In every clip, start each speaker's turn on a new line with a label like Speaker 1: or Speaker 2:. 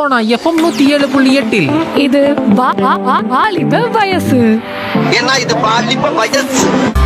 Speaker 1: Sona FM நூத்தி ஏழு புள்ளி எட்டில்
Speaker 2: இது வா- வா- வா- வாலிப வயசு
Speaker 3: ஏன்னா இது பாலிப்ப வயசு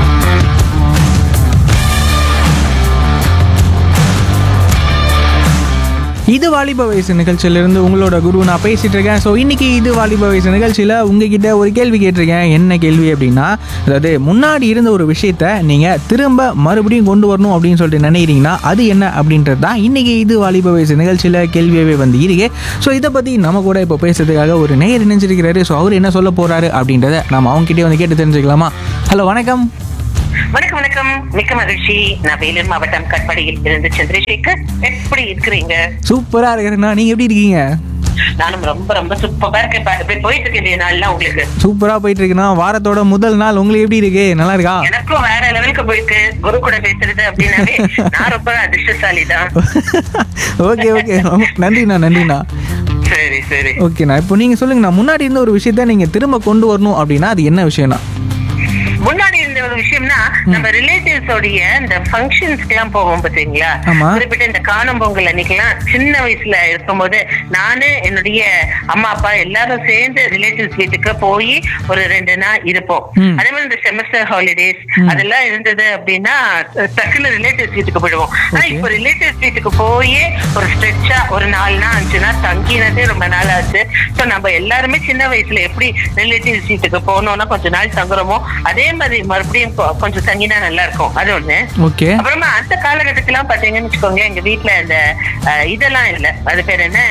Speaker 4: இது வாலிப வயசு நிகழ்ச்சியிலிருந்து உங்களோட குரு நான் பேசிட்டு இருக்கேன் ஸோ இன்னைக்கு இது வாலிப வயசு நிகழ்ச்சியில் உங்ககிட்ட ஒரு கேள்வி கேட்டிருக்கேன் என்ன கேள்வி அப்படின்னா அதாவது முன்னாடி இருந்த ஒரு விஷயத்த நீங்கள் திரும்ப மறுபடியும் கொண்டு வரணும் அப்படின்னு சொல்லிட்டு நினைக்கிறீங்கன்னா அது என்ன அப்படின்றது தான் இன்னைக்கு இது வாலிப வயசு நிகழ்ச்சியில் கேள்வியாகவே வந்து இருக்கு ஸோ இதை பற்றி நம்ம கூட இப்போ பேசுறதுக்காக ஒரு நேயர் நினைச்சிருக்கிறாரு ஸோ அவர் என்ன சொல்ல போறாரு அப்படின்றத நம்ம அவங்ககிட்டயே வந்து கேட்டு தெரிஞ்சுக்கலாமா ஹலோ வணக்கம்
Speaker 5: வணக்கம் வணக்கம் மிக்க மகிழ்ச்சி நான் வேலூர் மாவட்டம் கட்பாடியில் இருந்து சந்திரசேகர் எப்படி இருக்கிறீங்க
Speaker 4: சூப்பராக இருக்கிறேண்ணா நீங்கள் எப்படி இருக்கீங்க
Speaker 5: நானும் ரொம்ப ரொம்ப சூப்பரா இருக்கேன் பா- இப்படி போயிட்டு இருக்கு இந்த நாள்லாம் உங்களுக்கு
Speaker 4: சூப்பராக போயிட்டு இருக்குண்ணா வாரத்தோட முதல் நாள் உங்களுக்கு எப்படி இருக்கு நல்லா இருக்கா
Speaker 5: எனக்கும் வேற லெவலுக்கு போயிருக்கு குரு கூட பேசுறது அப்படின்னாவே நான் ரொம்ப அதிர்ஷ்டசாலி தான்
Speaker 4: ஓகே ஓகே நன்றிண்ணா நன்றிண்ணா
Speaker 5: சரி சரி
Speaker 4: ஓகேண்ணா இப்போ நீங்கள் சொல்லுங்கண்ணா முன்னாடி இருந்த ஒரு விஷயத்த நீங்கள் திரும்ப கொண்டு வரணும் அப்படின்னா அது என்ன விஷயம்ண்ணா
Speaker 5: முன்னாடி இருந்த ஒரு விஷயம்னா நம்ம ரிலேட்டிவ்ஸ் உடைய இந்த ஃபங்க்ஷன்ஸ்க்கு எல்லாம் போவோம் பாத்தீங்களா
Speaker 4: ஆமா.
Speaker 5: குறிப்பிட்ட இந்த காணும் பொங்கல் அன்னைக்கெல்லாம் சின்ன வயசுல இருக்கும்போது நானு என்னுடைய அம்மா அப்பா எல்லாரும் சேர்ந்து ரிலேட்டிவ்ஸ் வீட்டுக்கு போய் ஒரு ரெண்டு நாள் இருப்போம்
Speaker 4: ம்.
Speaker 5: அதே மாதிரி இந்த செமஸ்டர் ஹாலிடேஸ் அதெல்லாம் இருந்தது அப்படின்னா டக்குன்னு ரிலேட்டிவ்ஸ் வீட்டுக்கு போயிடுவோம் ஆனா
Speaker 4: Okay.
Speaker 5: இப்போ ரிலேட்டிவ்ஸ் வீட்டுக்கு போய் ஒரு ஸ்ட்ரெச்சா ஒரு நாலு நாள் அஞ்சு நாள் தங்கினதே ரொம்ப நாள் ஆச்சு ஸோ நம்ம எல்லாருமே சின்ன வயசுல எப்படி ரிலேட்டிவ்ஸ் வீட்டுக்கு போனோம்னா கொஞ்ச நாள் தங்குறோமோ அதே மாதிரி மறுபடியும் கொ- கொஞ்சம் தங்கினா நல்லா இருக்கும் அது ஒண்ணு
Speaker 4: ஓகே
Speaker 5: அப்புறமா அந்த காலகட்டத்திலாம் பாத்தீங்கன்னு வச்சுக்கோங்க எங்க வீட்ல இந்த அஹ், இதெல்லாம் இல்ல அது பேர் என்ன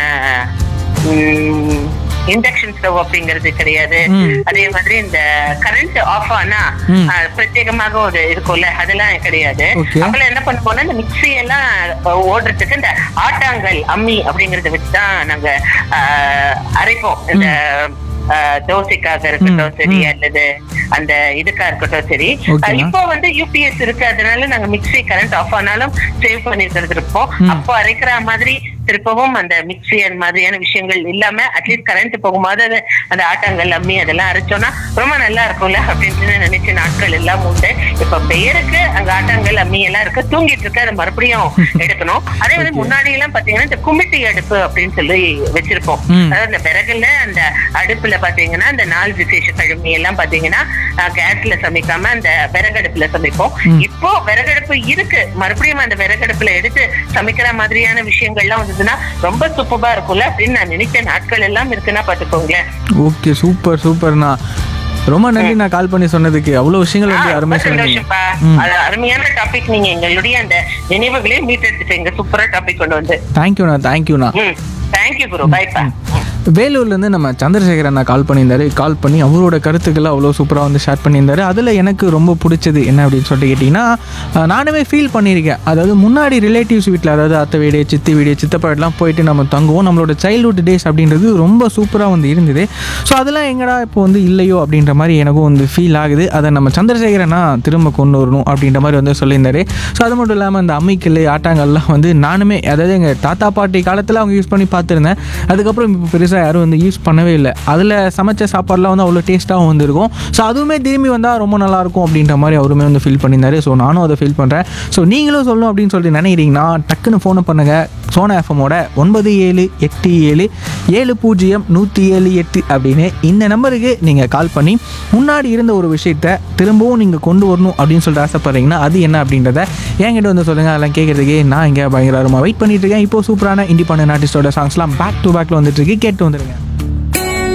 Speaker 5: இண்டக்ஷன் ஸ்டவ் அப்படிங்கிறது கிடையாது
Speaker 4: ம்.
Speaker 5: அதே மாதிரி இந்த கரண்ட் ஆஃப் ஆனா
Speaker 4: ம்.
Speaker 5: அஹ், பிரத்யேகமாக ஒரு இருக்கும்ல அதெல்லாம் கிடையாது
Speaker 4: Okay.
Speaker 5: அப்பெல்லாம் என்ன பண்ணுவோம்னா இந்த மிக்ஸி எல்லாம் அஹ், ஓடுறதுக்கு இந்த ஆட்டாங்கல் அம்மி அப்படிங்கறத வச்சுதான் நாங்க அஹ், அரைப்போம் இந்த அஹ், தோசைக்காக இருக்கட்டும்
Speaker 4: ம்,
Speaker 5: சரி
Speaker 4: ம்.
Speaker 5: அல்லது அந்த இதுக்கா இருக்கட்டும் சரி
Speaker 4: Okay.
Speaker 5: அஹ், இப்போ வந்து யூபிஎஸ் இருக்கு அதனால நாங்க மிக்ஸி கரண்ட் ஆஃப் ஆனாலும் சேவ் பண்ணிருக்கிறது இருப்போம்
Speaker 4: ம்.
Speaker 5: அப்போ அரைக்கிற மாதிரி திருப்பவும் அந்த மிக்ஸி அந்த மாதிரியான விஷயங்கள் இல்லாம அட்லீஸ்ட் கரண்ட் போகும்போது அது அந்த ஆட்டாங்கல் அம்மி அதெல்லாம் அரைச்சோம்னா ரொம்ப நல்லா இருக்கும்ல அப்படின்னு நினைச்ச நாட்கள் எல்லாம் உண்டு இப்ப பெயருக்கு அங்க ஆட்டாங்கல் அம்மி எல்லாம் இருக்கு தூங்கிட்டு இருக்கு அதை மறுபடியும் எடுக்கணும் அதே மாதிரி
Speaker 4: Okay.
Speaker 5: முன்னாடி எல்லாம் பாத்தீங்கன்னா இந்த குமிட்டி அடுப்பு அப்படின்னு சொல்லி வச்சிருப்போம்
Speaker 4: ம்.
Speaker 5: அதாவது இந்த விறகுல அந்த அடுப்புல பாத்தீங்கன்னா இந்த நாள் விசேஷ கிழமை எல்லாம் பாத்தீங்கன்னா கேஸ்ல சமைக்காம அந்த விறகடுப்புல சமைப்போம்
Speaker 4: ம்.
Speaker 5: இப்போ விறகடுப்பு இருக்கு மறுபடியும் அந்த விறகடுப்புல எடுத்து சமைக்கிற மாதிரியான விஷயங்கள்லாம் வந்ததுன்னா ரொம்ப சூப்பரா இருக்கும்ல அப்படின்னு நான் நினைச்ச நாட்கள் எல்லாம் இருக்குன்னா பாத்துக்கோங்களேன்
Speaker 4: ஓகே சூப்பர் சூப்பர்ண்ணா ரொம்ப நன்றி நான் கால் பண்ணி சொன்னதுக்கு அவ்வளோ விஷயங்கள்
Speaker 5: ஆ,
Speaker 4: வந்து
Speaker 5: ரொம்ப
Speaker 4: அருமையாக சொன்னீங்க
Speaker 5: சந்தோஷம்ப்பா
Speaker 4: ம்.
Speaker 5: அது அருமையான டாபிக் நீங்க எங்களுடைய அந்த நினைவுகளே மீட்டெடுத்துட்டீங்க சூப்பரா டாபிக் கொண்டு வந்து
Speaker 4: தேங்க்யூண்ணா தேங்க்யூண்ணா
Speaker 5: ம் தேங்க்யூ குரு பாய்ப்பா
Speaker 4: வேலூர்லேருந்து நம்ம சந்திரசேகர் அண்ணா கால் பண்ணியிருந்தாரு கால் பண்ணி அவரோட கருத்துக்களை அவ்வளோ சூப்பராக வந்து ஷேர் பண்ணியிருந்தாரு அதில் எனக்கு ரொம்ப பிடிச்சது என்ன அப்படின்னு சொல்லிட்டு கேட்டிங்கன்னா அஹ், நானுமே ஃபீல் பண்ணியிருக்கேன் அதாவது முன்னாடி ரிலேட்டிவ்ஸ் வீட்டில் அதாவது அத்தை வீடு சித்தி வீடு சித்தப்பா வீடுலாம் போயிட்டு நம்ம தங்குவோம் நம்மளோட சைல்ட்ஹுட் டேஸ் அப்படின்றது ரொம்ப சூப்பராக வந்து இருந்தது ஸோ அதெல்லாம் எங்கடா இப்போ வந்து இல்லையோ அப்படின்ற மாதிரி எனக்கும் வந்து ஃபீல் ஆகுது அதை நம்ம சந்திரசேகர் அண்ணா திரும்ப கொண்டு வரணும் அப்படின்ற மாதிரி வந்து சொல்லியிருந்தாரு ஸோ அது மட்டும் இல்லாமல் இந்த அம்மிக்கல் ஆட்டாங்கல்லாம் வந்து நானுமே அதாவது எங்கள் தாத்தா பாட்டி காலத்தில் அவங்க யூஸ் பண்ணி பார்த்துருந்தேன் அதுக்கப்புறம் இப்போ பெருசாக யாரும் வந்து யூஸ் பண்ணவே இல்லை அதில் சமைச்ச சாப்பாடுலாம் வந்து அவ்வளோ டேஸ்ட்டாகவும் வந்திருக்கும் ஸோ அதுவுமே திரும்பி வந்தால் ரொம்ப நல்லாயிருக்கும் அப்படின்ற மாதிரி அவருமே வந்து ஃபீல் பண்ணியிருந்தாரு ஸோ நானும் அதை ஃபீல் பண்ணுறேன் ஸோ நீங்களும் சொல்லணும் அப்படின்னு சொல்லிட்டு நினைக்கிறீங்கன்னா டக்குன்னு ஃபோனை பண்ணுங்கள் சோனா எஃப்எம்மோட ஒன்பது ஏழு எட்டு ஏழு ஏழு பூஜ்ஜியம் நூற்றி ஏழு எட்டு அப்படின்னு இந்த நம்பருக்கு நீங்கள் கால் பண்ணி முன்னாடி இருந்த ஒரு விஷயத்த திரும்பவும் நீங்கள் கொண்டு வரணும் அப்படின்னு சொல்லிட்டு ஆசைப்படுறீங்கன்னா அது என்ன அப்படின்றத என்கிட்ட வந்து சொல்லுங்கள் அதெல்லாம் கேட்குறதுக்கு நான் இங்கே பயங்கரமாக வெயிட் பண்ணிட்டு இருக்கேன் இப்போ சூப்பரான இண்டிபெண்டன்ட் ஆர்டிஸ்டோட சாங்ஸ்லாம் பேக் டு பேக்கில் வந்துட்டு இருக்கு கேட்டு வந்துடுங்க